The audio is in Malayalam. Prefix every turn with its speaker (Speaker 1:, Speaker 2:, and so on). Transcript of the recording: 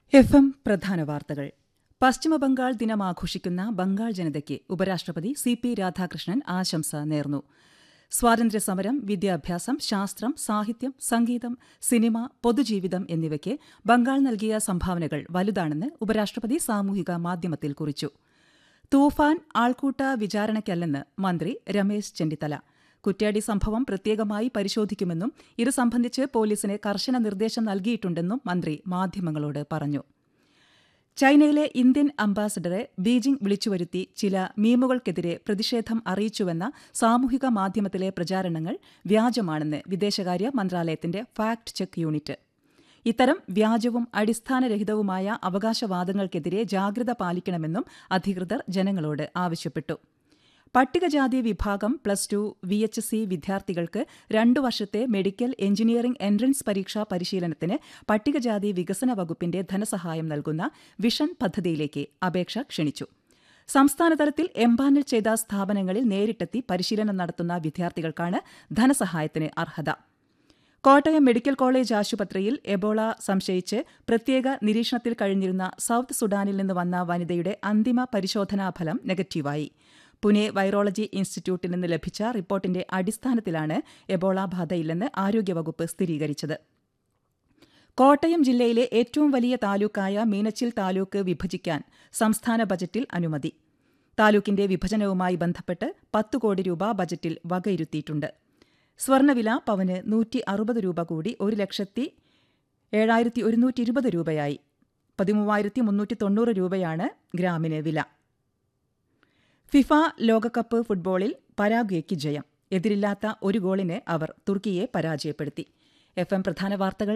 Speaker 1: എഫ് എം പ്രധാന വാർത്തകൾ പശ്ചിമബംഗാൾ ദിനം ആഘോഷിക്കുന്ന ബംഗാൾ ജനതയ്ക്ക് ഉപരാഷ്ട്രപതി സി പി രാധാകൃഷ്ണൻ ആശംസ നേർന്നു സ്വാതന്ത്ര്യസമരം വിദ്യാഭ്യാസം ശാസ്ത്രം സാഹിത്യം സംഗീതം സിനിമ പൊതുജീവിതം എന്നിവയ്ക്ക് ബംഗാൾ നൽകിയ സംഭാവനകൾ വലുതാണെന്ന് ഉപരാഷ്ട്രപതി സാമൂഹിക മാധ്യമത്തിൽ കുറിച്ചു തൂഫാൻ ആൾക്കൂട്ട വിചാരണയ്ക്കല്ലെന്ന് മന്ത്രി രമേശ് ചെന്നിത്തല കുറ്റ്യാടി സംഭവം പ്രത്യേകമായി പരിശോധിക്കുമെന്നും ഇത് സംബന്ധിച്ച് പോലീസിന് കർശന നിർദ്ദേശം നൽകിയിട്ടുണ്ടെന്നും മന്ത്രി മാധ്യമങ്ങളോട് പറഞ്ഞു ചൈനയിലെ ഇന്ത്യൻ അംബാസഡറെ ബീജിംഗ് വിളിച്ചുവരുത്തി ചില മീമുകൾക്കെതിരെ പ്രതിഷേധം അറിയിച്ചുവെന്ന സാമൂഹിക മാധ്യമത്തിലെ പ്രചാരണങ്ങൾ വ്യാജമാണെന്ന് വിദേശകാര്യ മന്ത്രാലയത്തിന്റെ ഫാക്ട് ചെക്ക് യൂണിറ്റ് ഇത്തരം വ്യാജവും അടിസ്ഥാനരഹിതവുമായ അവകാശവാദങ്ങൾക്കെതിരെ ജാഗ്രത പാലിക്കണമെന്നും അധികൃതർ ജനങ്ങളോട് ആവശ്യപ്പെട്ടു പട്ടികജാതി വിഭാഗം plus two V H C വിദ്യാർത്ഥികൾക്ക് രണ്ടു വർഷത്തെ മെഡിക്കൽ എഞ്ചിനീയറിംഗ് എൻട്രൻസ് പരീക്ഷാ പരിശീലനത്തിന് പട്ടികജാതി വികസന വകുപ്പിന്റെ ധനസഹായം നൽകുന്ന വിഷൻ പദ്ധതിയിലേക്ക് അപേക്ഷ ക്ഷണിച്ചു സംസ്ഥാനതലത്തിൽ എംപാനൽ ചെയ്ത സ്ഥാപനങ്ങളിൽ നേരിട്ടെത്തി പരിശീലനം നടത്തുന്ന വിദ്യാർത്ഥികൾക്കാണ് ധനസഹായത്തിന് അർഹത കോട്ടയം മെഡിക്കൽ കോളേജ് ആശുപത്രിയിൽ എബോള സംശയിച്ച് പ്രത്യേക നിരീക്ഷണത്തിൽ കഴിഞ്ഞിരുന്ന സൌത്ത് സുഡാനിൽ നിന്ന് വന്ന വനിതയുടെ അന്തിമ പരിശോധനാ ഫലം നെഗറ്റീവായി പുനെ വൈറോളജി ഇൻസ്റ്റിറ്റ്യൂട്ടിൽ നിന്ന് ലഭിച്ച റിപ്പോർട്ടിന്റെ അടിസ്ഥാനത്തിലാണ് എബോള ബാധയില്ലെന്ന് ആരോഗ്യവകുപ്പ് സ്ഥിരീകരിച്ചത് കോട്ടയം ജില്ലയിലെ ഏറ്റവും വലിയ താലൂക്കായ മീനച്ചിൽ താലൂക്ക് വിഭജിക്കാൻ സംസ്ഥാന ബജറ്റിൽ അനുമതി താലൂക്കിന്റെ വിഭജനവുമായി ബന്ധപ്പെട്ട് പത്ത് കോടി രൂപ ബജറ്റിൽ വകയിരുത്തിയിട്ടുണ്ട് സ്വർണ്ണവില പവന് നൂറ്റി അറുപത് രൂപ കൂടി ഒരു ലക്ഷത്തി ഏഴായിരത്തി ഒരുന്നൂറ്റി ഇരുപത് രൂപയായി പതിമൂവായിരത്തി മുന്നൂറ്റി തൊണ്ണൂറ് രൂപയാണ് ഗ്രാമിന് വില ഫിഫ ലോകകപ്പ് ഫുട്ബോളിൽ പരാഗ്വേക്ക് ജയം എതിരില്ലാത്ത ഒരു ഗോളിന് അവർ തുർക്കിയെ പരാജയപ്പെടുത്തി എഫ് എം പ്രധാന വാർത്തകൾ